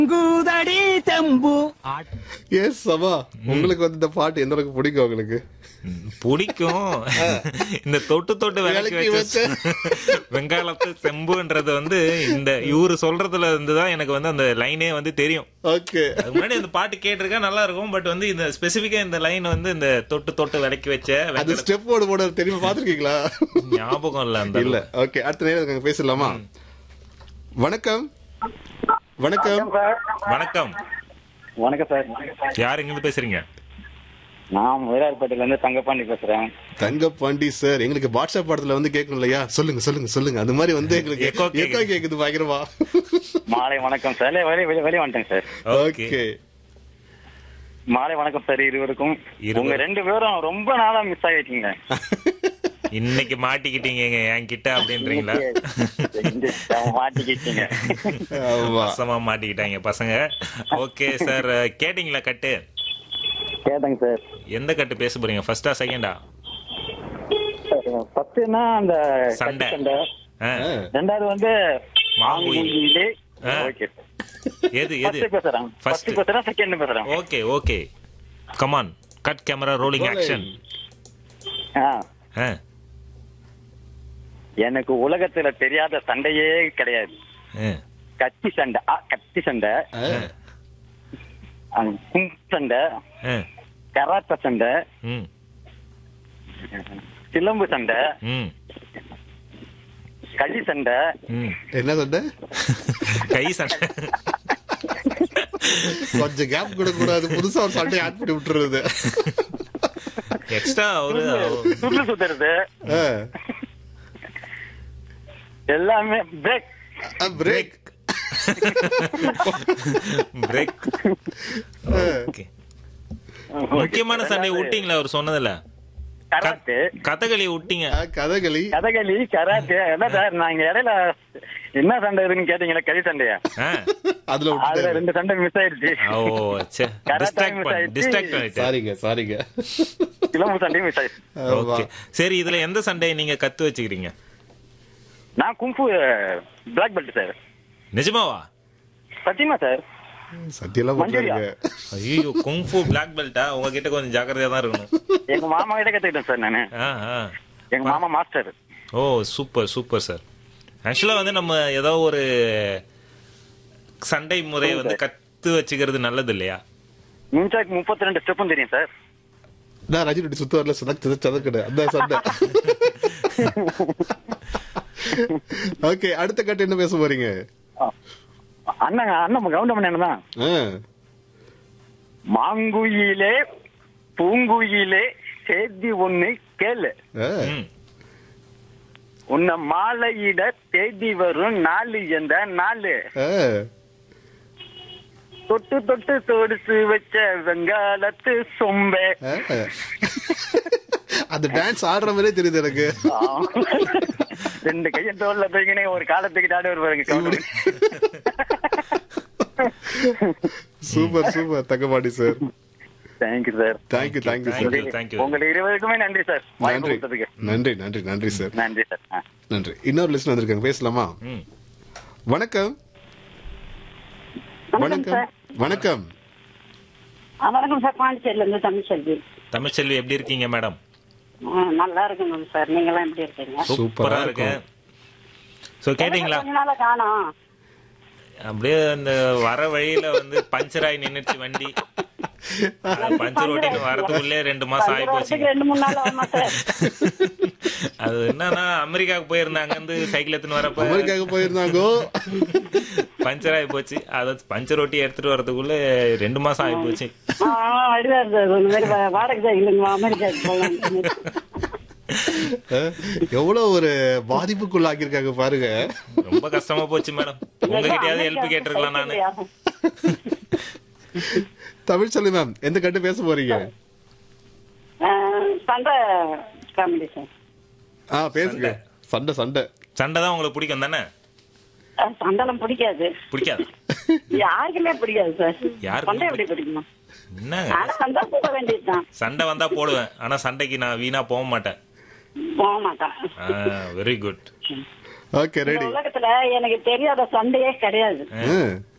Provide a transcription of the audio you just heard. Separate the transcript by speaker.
Speaker 1: கூதடி தெம்பு
Speaker 2: எஸ் சபா உங்களுக்கு வந்து இந்த பாட்டு எந்த அளவுக்கு பிடிக்கும் உங்களுக்கு
Speaker 3: பிடிக்கும் இந்த தொட்டு தொட்டு விளக்கி
Speaker 2: விளக்கி
Speaker 3: வச்ச வெங்காயத்து செம்புன்றது வந்து இந்த இவரு சொல்றதுல இருந்து தான் எனக்கு வந்து அந்த லைனே வந்து தெரியும்
Speaker 2: ஓகே
Speaker 3: அதுக்கு முன்னாடி அந்த பாட்டு கேட்டிருக்கேன் நல்லா இருக்கும் பட் வந்து இந்த ஸ்பெசிபிக்கா இந்த லைன் வந்து இந்த தொட்டு தொட்டு விளக்கி வச்ச
Speaker 2: அது
Speaker 3: வெங்காயத்து-
Speaker 2: ஸ்டெப் போர்டு போட தெரியுமா பாத்திருக்கீங்களா
Speaker 3: ஞாபகம் இல்ல அந்த
Speaker 2: இல்ல ஓகே அடுத்த நேரம் இருக்காங்க பேசலாமா வணக்கம் வணக்கம்
Speaker 3: வணக்கம்
Speaker 4: வணக்கம் சார்
Speaker 3: யார் இங்க இருந்து பேசுறீங்க
Speaker 4: நான் மயிலாடுபேட்டையில இருந்து தங்கப்பாண்டி பேசுறேன்
Speaker 2: தங்க பாண்டி சார் எங்களுக்கு வாட்ஸ்அப் படத்துல வந்து கேட்கணும் இல்லையா சொல்லுங்க சொல்லுங்க சொல்லுங்க அந்த மாதிரி வந்து எங்களுக்கு
Speaker 3: Echo கேக்குது.
Speaker 2: எக்கோ கேக்குது பயங்கரமா
Speaker 4: மாலை வணக்கம் சார் இல்ல, வெளிய வெளிய வெளிய வந்துட்டேங்க சார்
Speaker 3: ஓகே
Speaker 2: ஓகே
Speaker 4: மாலை வணக்கம் சார் இருவருக்கும்
Speaker 3: இருவர்.
Speaker 4: உங்க ரெண்டு பேரும் ரொம்ப நாளா மிஸ் ஆகிட்டீங்க
Speaker 3: இன்னைக்கு மாட்டிக்கிட்டீங்க என்கிட்ட அப்படின்றீங்களா
Speaker 4: மாட்டிக்கிட்டீங்க
Speaker 2: ஆமா
Speaker 3: வசமா மாட்டிக்கிட்டாங்க பசங்க ஓகே சார் கேட்டிங்களா கட்டு
Speaker 4: கேட்டேங்க சார்
Speaker 3: எந்த கட்டு பேச போறீங்க ஃபர்ஸ்டா செகண்டா
Speaker 4: ஃபர்ஸ்ட்னா அந்த
Speaker 3: சண்டை.
Speaker 4: கட்டு சண்டை
Speaker 3: ஆ,
Speaker 4: ரெண்டாவது வந்து
Speaker 3: மாங்குயில்.
Speaker 4: மாங்குயிலே.
Speaker 3: ஆ.
Speaker 4: ஓகே
Speaker 3: எது எது
Speaker 4: ஃபர்ஸ்ட் பேசுறேன்
Speaker 3: First.
Speaker 4: ஃபர்ஸ்ட் பேசுறேன் செகண்ட் பேசுறேன்
Speaker 3: okay okay come on cut camera rolling action
Speaker 4: ஆ. எனக்கு உலகத்துல தெரியாத சண்டையே கிடையாது கத்தி சண்டை ஆ, கத்தி சண்டை ஆ, கும் சண்டை கராத்த சண்டை
Speaker 3: ம்
Speaker 4: சிலம்பு சண்டை
Speaker 3: ம்
Speaker 4: களி சண்டை
Speaker 3: ம்
Speaker 2: என்ன சொன்ன
Speaker 3: கை சண்டை
Speaker 2: கொஞ்சம் கேப் கொடுக்க கூடாது புதுசா ஒரு சண்டை ஆட் பண்ணி விட்டுறது
Speaker 3: எக்ஸ்ட்ரா ஒரு
Speaker 4: சுருள் சுத்துறது
Speaker 2: ஆ.
Speaker 4: எல்லாமே பிரேக்
Speaker 2: ஆ, பிரேக்
Speaker 3: பிரேக் ஓகே முக்கியமான சண்டை விட்டீங்களா அவர் சொன்னதுல
Speaker 4: கராத்தே
Speaker 3: கதகளி விட்டீங்க
Speaker 2: ஆ, கதகளி
Speaker 4: கதகளி கராத்தே என்ன சார் நாங்க இடையில என்ன சண்டை இருக்குன்னு கேட்டீங்களா களி சண்டையா
Speaker 3: ஆ.
Speaker 2: அதுல
Speaker 4: அதுல
Speaker 2: விட்டுட்டாரு
Speaker 4: ரெண்டு சண்டை மிஸ் ஆயிடுச்சு
Speaker 3: ஓ சே
Speaker 4: கராத்தே
Speaker 3: டிஸ்ட்ராக்ட்
Speaker 4: miss
Speaker 3: பண்ணி
Speaker 4: ஆயிடுச்சு.
Speaker 3: டிஸ்ட்ராக்ட் பண்ணிட்டேன்
Speaker 2: சாரிங்க சாரிங்க
Speaker 4: சிலம்பு சண்டையும் மிஸ் ஆயிடுச்சு
Speaker 2: ஆமா.
Speaker 3: ஓகே சரி இதுல எந்த சண்டையை நீங்க கத்து வச்சுக்கிறீங்க
Speaker 4: நான் கும்பு பிளாக் பெல்ட் சார்
Speaker 3: நிஜமாவா
Speaker 4: சத்தியமா சார்
Speaker 2: சத்தியெல்லாம்
Speaker 4: மஞ்சரியா?
Speaker 2: பண்றாங்க
Speaker 3: ஐயோ குங்ஃபு பிளாக் பெல்ட்டா உங்ககிட்ட கொஞ்சம் ஜாக்கிரதையா தான் இருக்கணும்
Speaker 4: எங்க மாமா கிட்ட கத்துக்கிட்டேன் சார் நானு
Speaker 3: ஆ, ஆ.
Speaker 4: எங்க மாமா மாஸ்டர்
Speaker 3: ஓ சூப்பர் சூப்பர் சார் ஆக்சுவலா வந்து நம்ம ஏதோ ஒரு சண்டை முறையை வந்து கத்து வச்சுக்கிறது நல்லது இல்லையா
Speaker 4: மின்சாக்கு முப்பத்தி ரெண்டு ஸ்டெப்பும் தெரியும் சார்
Speaker 2: நான் ரஜினி ரெட்டி சுத்த வரல சதக்கு சதக்கடு அந்த சண்டை ஓகே அடுத்த கட்டு என்ன பேச போறீங்க
Speaker 4: அண்ணன் அண்ணன் கவுண்டம் பண்ண தான்
Speaker 2: ஆ.
Speaker 4: மாங்குயிலே பூங்குயிலே செய்தி ஒண்ணு கேளு
Speaker 2: ஆ.
Speaker 3: ம்.
Speaker 4: உன்னை மாலையிட தேதி வரும் நாலு என்ற நாலு
Speaker 2: ஆ.
Speaker 4: தொட்டு தொட்டு தொடுத்து வச்ச வெங்காலத்து சொம்பே
Speaker 2: ஆ. அந்த டான்ஸ் ஆடுற மாதிரியே தெரியுது எனக்கு
Speaker 4: ரெண்டு கையை தோல்ல தூக்கினே ஒரு காலத்துக்கு ஆடி வருவாங்க counter
Speaker 2: super super Thangapandi sir
Speaker 4: thank you sir
Speaker 2: thank you thank you
Speaker 3: Thank
Speaker 2: sir
Speaker 3: you, thank you.
Speaker 4: உங்களுக்கு இருவருக்குமே நன்றி சார் வாய்ப்பு
Speaker 2: நன்றி
Speaker 4: கொடுத்ததுக்கு
Speaker 2: நன்றி நன்றி நன்றி சார்
Speaker 4: நன்றி சார் ஆ.
Speaker 2: நன்றி இன்னொரு லிஸ்ட் வந்திருக்காங்க பேசலாமா
Speaker 3: ம்.
Speaker 2: வணக்கம் வணக்கம் வணக்கம்
Speaker 5: ஆ, வணக்கம் சார் பாண்டிச்சேரியில இருந்து தமிழ்ச்செல்வி
Speaker 3: தமிழ்ச்செல்வி எப்படி இருக்கீங்க மேடம்
Speaker 5: ஆ, நல்லா இருக்குங்க சார் நீங்க எல்லாம் எப்படி இருக்கீங்க
Speaker 3: சூப்பரா இருக்கு சோ கேட்டீங்களா
Speaker 5: கொஞ்ச நாளா காணோம்
Speaker 3: அப்படியே அந்த வர வழியில வந்து பஞ்சர் ஆகி நின்னுச்சு வண்டி அது பஞ்சர் ஓட்டின்னு வரதுக்குள்ளே ரெண்டு மாசம் ஆகி போச்சு
Speaker 5: வரதுக்கு ரெண்டு மூணு நாள் ஆகுமா சார்
Speaker 3: அது என்னன்னா அமெரிக்காவுக்கு போயிருந்தாங்க வந்து சைக்கிள் எடுத்துன்னு வரப்ப
Speaker 2: அமெரிக்காவுக்கு போயிருந்தாங்கோ
Speaker 3: பஞ்சர் ஆகி போச்சு அதை பஞ்சர் ஓட்டி எடுத்துட்டு வரதுக்குள்ள ரெண்டு மாசம் ஆகி போச்சு
Speaker 5: ஆ, அடிதான் சார் இந்த மாதிரி வா- வாடகை தான் இல்லைங்க அமெரிக்காவுக்கு போகலாம்
Speaker 2: அஹ், எவ்வளவு ஒரு பாதிப்புக்குள்ளாக்கியிருக்காங்க பாருங்க
Speaker 3: ரொம்ப கஷ்டமா போச்சு மேடம் உங்ககிட்டயாவது ஹெல்ப் கேட்டிருக்கலாம் நானு
Speaker 2: தமிழ் சொல்லு மேம் எந்த கட்டு பேச போறீங்க
Speaker 5: சண்டை காமெடி சார்
Speaker 2: ஆ பேசுங்க சண்டை சண்டை
Speaker 3: சண்டை தான் உங்களுக்கு பிடிக்கும் தானே
Speaker 5: ஆ, சண்டைலாம் பிடிக்காது
Speaker 3: பிடிக்காது
Speaker 5: யாருக்குமே பிடிக்காது சார்
Speaker 3: யாருக்குமே
Speaker 5: சண்டை எப்படி பிடிக்குமா
Speaker 3: என்னங்க
Speaker 5: ஆனா சண்டை போக வேண்டியதுதான்
Speaker 3: சண்டை வந்தா போடுவேன் ஆனா சண்டைக்கு நான் வீணா போக மாட்டேன்
Speaker 5: போக மாட்டான்
Speaker 3: வெரி குட்
Speaker 2: ஓகே
Speaker 5: இந்த
Speaker 2: ரெடி
Speaker 5: உலகத்துல எனக்கு தெரியாத சண்டையே கிடையாது